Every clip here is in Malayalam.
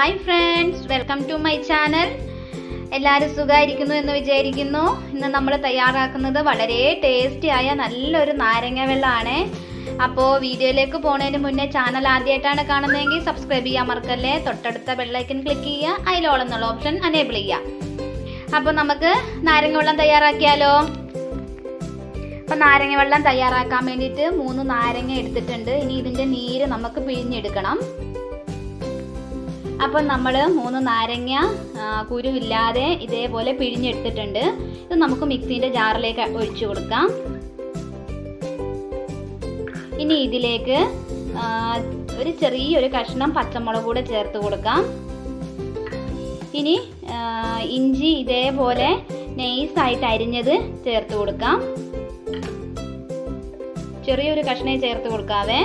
hi friends welcome to my channel എല്ലാവരും സുഖമായിരിക്കുന്നു എന്ന് വിചാരിക്കുന്നു ഇന്ന് നമ്മൾ തയ്യാറാക്കുന്നത് വളരെ ടേസ്റ്റി ആയ നല്ലൊരു നാരങ്ങ വെള്ളമാണ് അപ്പോൾ വീഡിയോയിലേക്ക് പോണതിന് മുന്നേ ചാനൽ ആദ്യമായിട്ടാണ് കാണുന്നതെങ്കിൽ സബ്സ്ക്രൈബ് ചെയ്യാൻ മറക്കല്ലേ തൊട്ടടുത്ത ബെല്ലൈക്കൻ ക്ലിക്ക് ചെയ്യുക അതിലോളം എന്നുള്ള ഓപ്ഷൻ അനേബിൾ ചെയ്യുക അപ്പോൾ നമുക്ക് നാരങ്ങ വെള്ളം തയ്യാറാക്കിയാലോ അപ്പം നാരങ്ങ വെള്ളം തയ്യാറാക്കാൻ വേണ്ടിയിട്ട് മൂന്ന് നാരങ്ങ എടുത്തിട്ടുണ്ട് ഇനി ഇതിൻ്റെ നീര് നമുക്ക് പിഴിഞ്ഞെടുക്കണം അപ്പം നമ്മൾ മൂന്ന് നാരങ്ങ ആ, കുരുവില്ലാതെ ഇതേപോലെ പിഴിഞ്ഞെടുത്തിട്ടുണ്ട് ഇത് നമുക്ക് മിക്സീൻ്റെ ജാറിലേക്ക് ഒഴിച്ചു കൊടുക്കാം ഇനി ഇതിലേക്ക് ആ, ഒരു ചെറിയൊരു കഷ്ണം പച്ചമുളക് കൂടെ ചേർത്ത് കൊടുക്കാം ഇനി ആ, ഇഞ്ചി ഇതേപോലെ നെയ്സായിട്ട് അരിഞ്ഞത് ചേർത്ത് കൊടുക്കാം ചെറിയൊരു കഷ്ണേ ചേർത്ത് കൊടുക്കാവേ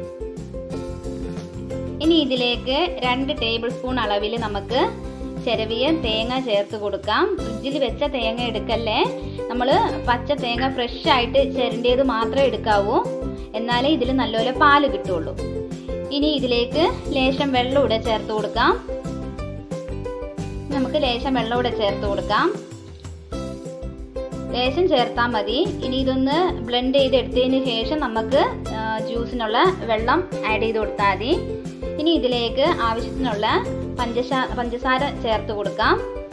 ഇനി ഇതിലേക്ക് രണ്ട് ടേബിൾ സ്പൂൺ അളവിൽ നമുക്ക് ചിരവിയ തേങ്ങ ചേർത്ത് കൊടുക്കാം ഫ്രിഡ്ജിൽ വെച്ച തേങ്ങ എടുക്കല്ലേ നമ്മൾ പച്ച തേങ്ങ ഫ്രഷ് ആയിട്ട് ചിരണ്ടിയത് മാത്രമേ എടുക്കാവൂ എന്നാലേ ഇതിൽ നല്ലപോലെ പാല് കിട്ടുള്ളൂ ഇനി ഇതിലേക്ക് ലേശം വെള്ളം കൂടെ ചേർത്ത് കൊടുക്കാം നമുക്ക് ലേശം വെള്ളം കൂടെ ചേർത്ത് കൊടുക്കാം ലേശം ചേർത്താൽ മതി ഇനി ഇതൊന്ന് ബ്ലെൻഡ് ചെയ്ത് എടുത്തതിന് ശേഷം നമുക്ക് ആ, ജ്യൂസിനുള്ള വെള്ളം ആഡ് ചെയ്ത് കൊടുത്താൽ മതി ഇനി ഇതിലേക്ക് ആവശ്യത്തിനുള്ള പഞ്ചസാര പഞ്ചസാര ചേർത്ത് കൊടുക്കാം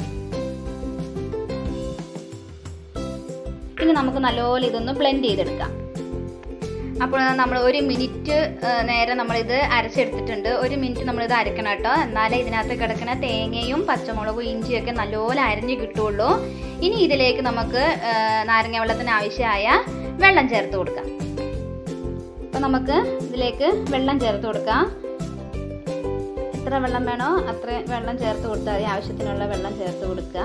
ഇനി നമുക്ക് നല്ലപോലെ ഇതൊന്ന് ബ്ലെൻഡ് ചെയ്തെടുക്കാം അപ്പോൾ നമ്മൾ ഒരു മിനിറ്റ് നേരം നമ്മളിത് അരച്ചെടുത്തിട്ടുണ്ട് ഒരു മിനിറ്റ് നമ്മളിത് അരക്കണം കേട്ടോ എന്നാലേ ഇതിനകത്ത് കിടക്കുന്ന തേങ്ങയും പച്ചമുളകും ഇഞ്ചിയൊക്കെ നല്ലപോലെ അരിഞ്ഞ് കിട്ടുള്ളൂ ഇനി ഇതിലേക്ക് നമുക്ക് ആ, നാരങ്ങ വെള്ളത്തിന് ആവശ്യമായ വെള്ളം ചേർത്ത് കൊടുക്കാം അപ്പോൾ നമുക്ക് ഇതിലേക്ക് വെള്ളം ചേർത്ത് കൊടുക്കാം എത്ര വെള്ളം വേണോ അത്ര വെള്ളം ചേർത്ത് കൊടുത്താൽ മതി ആവശ്യത്തിനുള്ള വെള്ളം ചേർത്ത് കൊടുക്കുക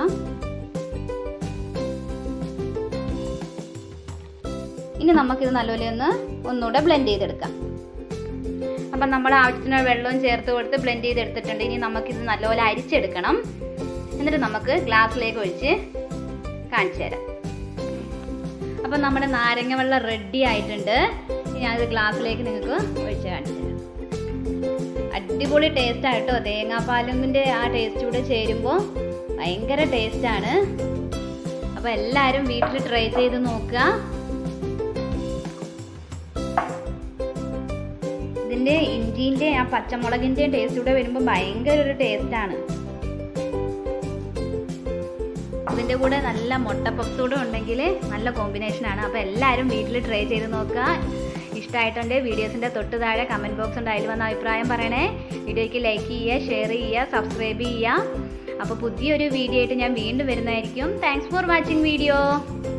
ഇനി നമുക്കിത് നല്ലപോലെ ഒന്ന് ഒന്നുകൂടെ ബ്ലെൻഡ് ചെയ്തെടുക്കാം അപ്പം നമ്മൾ ആവശ്യത്തിന് വെള്ളവും ചേർത്ത് കൊടുത്ത് ബ്ലെൻഡ് ചെയ്തെടുത്തിട്ടുണ്ട് ഇനി നമുക്കിത് നല്ലപോലെ അരിച്ചെടുക്കണം എന്നിട്ട് നമുക്ക് ഗ്ലാസ്സിലേക്ക് ഒഴിച്ച് കാണിച്ചു തരാം അപ്പം നമ്മുടെ നാരങ്ങ വെള്ളം റെഡി ആയിട്ടുണ്ട് ഇനി ഞാനിത് ഗ്ലാസ്സിലേക്ക് നിങ്ങൾക്ക് ഒഴിച്ച് കാണിച്ചു തരാം അടിപൊളി ടേസ്റ്റ് ആയിട്ടോ തേങ്ങാപ്പാലിൻ്റെ ആ ടേസ്റ്റ് കൂടെ ചേരുമ്പോൾ ഭയങ്കര ടേസ്റ്റാണ് അപ്പോൾ എല്ലാവരും വീട്ടിൽ ട്രൈ ചെയ്ത് നോക്കുക ഇതിൻ്റെ ഇഞ്ചിൻ്റെ ആ പച്ചമുളകിൻ്റെയും ടേസ്റ്റ് കൂടെ വരുമ്പോൾ ഭയങ്കര ഒരു ടേസ്റ്റാണ് ഇതിൻ്റെ കൂടെ നല്ല മുട്ട പപ്സ് കൂടെ ഉണ്ടെങ്കിൽ നല്ല കോമ്പിനേഷനാണ് അപ്പോൾ എല്ലാവരും വീട്ടിൽ ട്രൈ ചെയ്ത് നോക്കുക ഇഷ്ടമായിട്ടുണ്ടെങ്കിൽ വീഡിയോസിൻ്റെ തൊട്ട് താഴെ കമൻറ്റ് ബോക്സ് ഉണ്ട് അതിൽ വന്ന അഭിപ്രായം പറയണേ വീഡിയോയ്ക്ക് ലൈക്ക് ചെയ്യുക ഷെയർ ചെയ്യുക സബ്സ്ക്രൈബ് ചെയ്യുക അപ്പോൾ പുതിയൊരു വീഡിയോ ആയിട്ട് ഞാൻ വീണ്ടും വരുന്നതായിരിക്കും താങ്ക്സ് ഫോർ വാച്ചിങ് വീഡിയോ